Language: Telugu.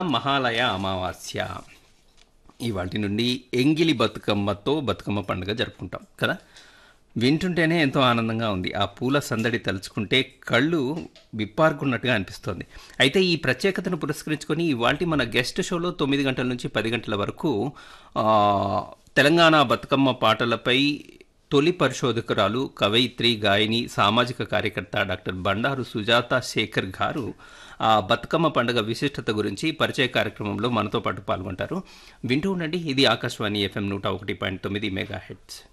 మహాలయ అమావాస్య ఇవాటి నుండి ఎంగిలి బతుకమ్మతో బతుకమ్మ పండుగ జరుపుకుంటాం కదా వింటుంటేనే ఎంతో ఆనందంగా ఉంది ఆ పూల సందడి తలుచుకుంటే కళ్ళు విప్పారుకున్నట్టుగా అనిపిస్తోంది అయితే ఈ ప్రత్యేకతను పురస్కరించుకొని ఇవాళ మన గెస్ట్ షోలో తొమ్మిది గంటల నుంచి పది గంటల వరకు ఆ, తెలంగాణ బతుకమ్మ పాటలపై తొలి పరిశోధకురాలు కవయిత్రి గాయని సామాజిక కార్యకర్త డాక్టర్ బండారు సుజాత శేఖర్ గారు ఆ బతుకమ్మ పండుగ విశిష్టత గురించి పరిచయ కార్యక్రమంలో మనతో పాటు పాల్గొంటారు వింటూ ఉండండి ఇది ఆకాశవాణి ఎఫ్ఎం నూట ఒకటి పాయింట్ తొమ్మిది మెగా హెడ్స్